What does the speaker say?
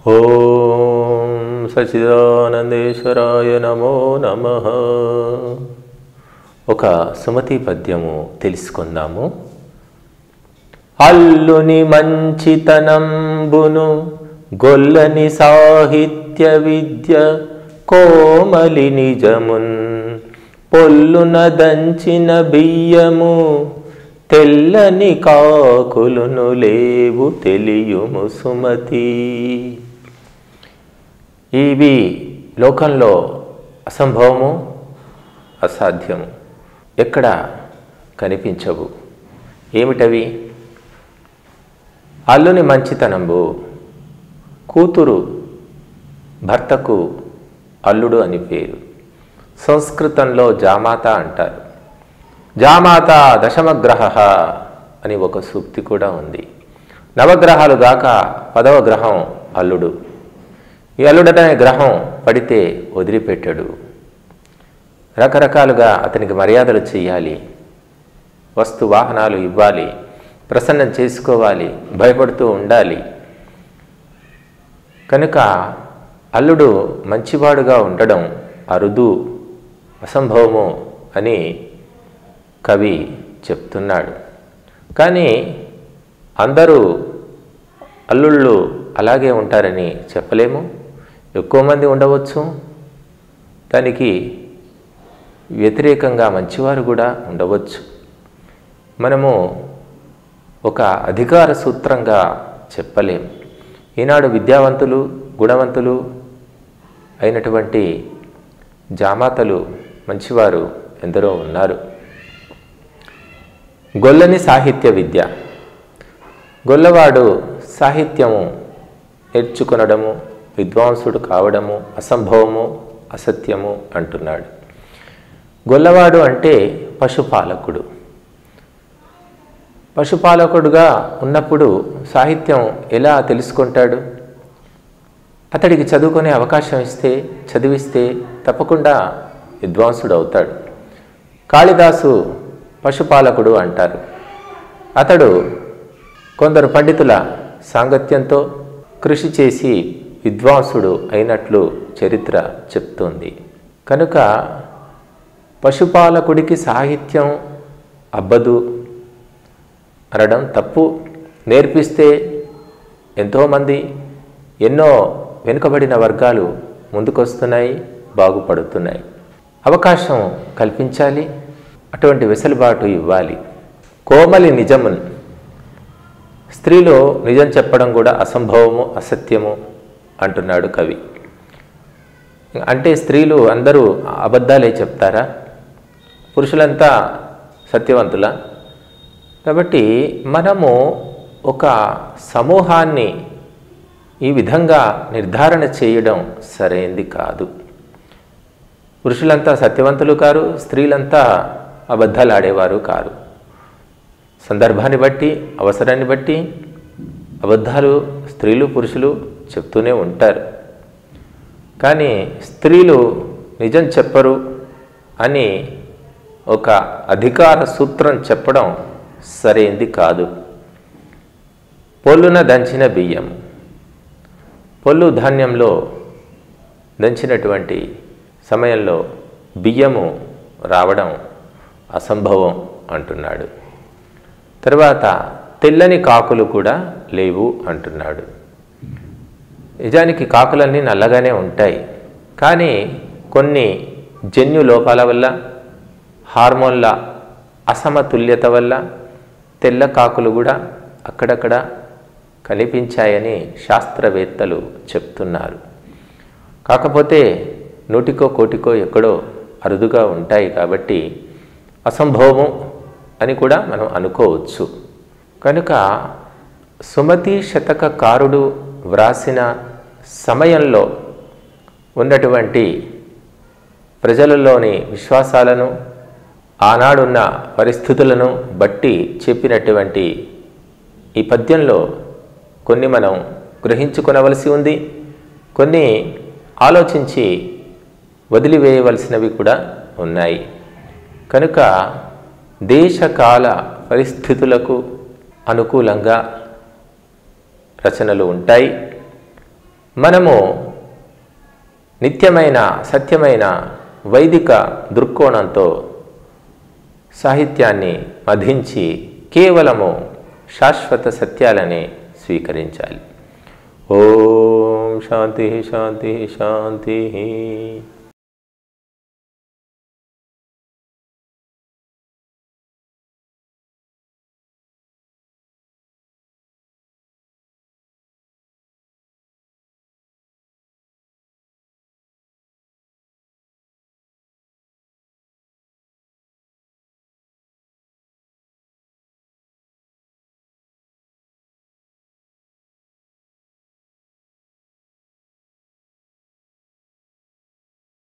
ఓం సచిదానందేశ్వరాయ నమో నమ ఒక సుమతి పద్యము తెలుసుకుందాము అల్లుని మంచితనంబును గొల్లని సాహిత్య విద్య కోమలి నిజమున్ పొల్లున దంచిన బియ్యము తెల్లని కాకులును లేవు తెలియుము సుమతి ఇవి లోకంలో అసంభవము అసాధ్యము ఎక్కడ కనిపించవు ఏమిటవి అల్లుని మంచితనంబు కూతురు భర్తకు అల్లుడు అని పేరు సంస్కృతంలో జామాత అంటారు జామాత దశమగ్రహ అని ఒక సూక్తి కూడా ఉంది నవగ్రహాలు గాక పదవ గ్రహం అల్లుడు ఈ అల్లుడనే గ్రహం పడితే వదిలిపెట్టాడు రకరకాలుగా అతనికి మర్యాదలు చేయాలి వస్తు వాహనాలు ఇవ్వాలి ప్రసన్నం చేసుకోవాలి భయపడుతూ ఉండాలి కనుక అల్లుడు మంచివాడుగా ఉండడం అరుదు అసంభవము అని కవి చెప్తున్నాడు కానీ అందరూ అల్లుళ్ళు అలాగే ఉంటారని చెప్పలేము ఎక్కువ మంది ఉండవచ్చు దానికి వ్యతిరేకంగా మంచివారు కూడా ఉండవచ్చు మనము ఒక అధికార సూత్రంగా చెప్పలేము ఈనాడు విద్యావంతులు గుణవంతులు అయినటువంటి జామాతలు మంచివారు ఎందరో ఉన్నారు గొల్లని సాహిత్య విద్య గొల్లవాడు సాహిత్యము నేర్చుకొనడము విద్వాంసుడు కావడము అసంభవము అసత్యము అంటున్నాడు గొల్లవాడు అంటే పశుపాలకుడు పశుపాలకుడుగా ఉన్నప్పుడు సాహిత్యం ఎలా తెలుసుకుంటాడు అతడికి చదువుకునే అవకాశం ఇస్తే చదివిస్తే తప్పకుండా విద్వాంసుడు అవుతాడు కాళిదాసు పశుపాలకుడు అంటారు అతడు కొందరు పండితుల సాంగత్యంతో కృషి చేసి విద్వాంసుడు అయినట్లు చరిత్ర చెప్తోంది కనుక పశుపాలకుడికి సాహిత్యం అబ్బదు అనడం తప్పు నేర్పిస్తే ఎంతోమంది ఎన్నో వెనుకబడిన వర్గాలు ముందుకొస్తున్నాయి బాగుపడుతున్నాయి అవకాశం కల్పించాలి అటువంటి వెసులుబాటు ఇవ్వాలి కోమలి నిజమున్ స్త్రీలో నిజం చెప్పడం కూడా అసంభవము అసత్యము అంటున్నాడు కవి అంటే స్త్రీలు అందరూ అబద్ధాలే చెప్తారా పురుషులంతా సత్యవంతులా కాబట్టి మనము ఒక సమూహాన్ని ఈ విధంగా నిర్ధారణ చేయడం సరైంది కాదు పురుషులంతా సత్యవంతులు కారు స్త్రీలంతా అబద్ధాలు ఆడేవారు కారు సందర్భాన్ని బట్టి అవసరాన్ని బట్టి అబద్ధాలు స్త్రీలు పురుషులు చెప్తూనే ఉంటారు కానీ స్త్రీలు నిజం చెప్పరు అని ఒక అధికార సూత్రం చెప్పడం సరైంది కాదు పొల్లున దంచిన బియ్యం పొల్లు ధాన్యంలో దంచినటువంటి సమయంలో బియ్యము రావడం అసంభవం అంటున్నాడు తర్వాత తెల్లని కాకులు కూడా లేవు అంటున్నాడు నిజానికి కాకులన్నీ నల్లగానే ఉంటాయి కానీ కొన్ని జన్యు లోపాల వల్ల హార్మోన్ల అసమతుల్యత వల్ల తెల్ల కాకులు కూడా అక్కడక్కడ కనిపించాయని శాస్త్రవేత్తలు చెప్తున్నారు కాకపోతే నూటికో కోటికో ఎక్కడో అరుదుగా ఉంటాయి కాబట్టి అసంభవము అని కూడా మనం అనుకోవచ్చు కనుక సుమతి శతకకారుడు వ్రాసిన సమయంలో ఉన్నటువంటి ప్రజలలోని విశ్వాసాలను ఆనాడున్న పరిస్థితులను బట్టి చెప్పినటువంటి ఈ పద్యంలో కొన్ని మనం గ్రహించుకొనవలసి ఉంది కొన్ని ఆలోచించి వదిలివేయవలసినవి కూడా ఉన్నాయి కనుక దేశకాల పరిస్థితులకు అనుకూలంగా రచనలు ఉంటాయి మనము నిత్యమైన సత్యమైన వైదిక దృక్కోణంతో సాహిత్యాన్ని మధించి కేవలము శాశ్వత సత్యాలని స్వీకరించాలి ఓం శాంతి శాంతి శాంతి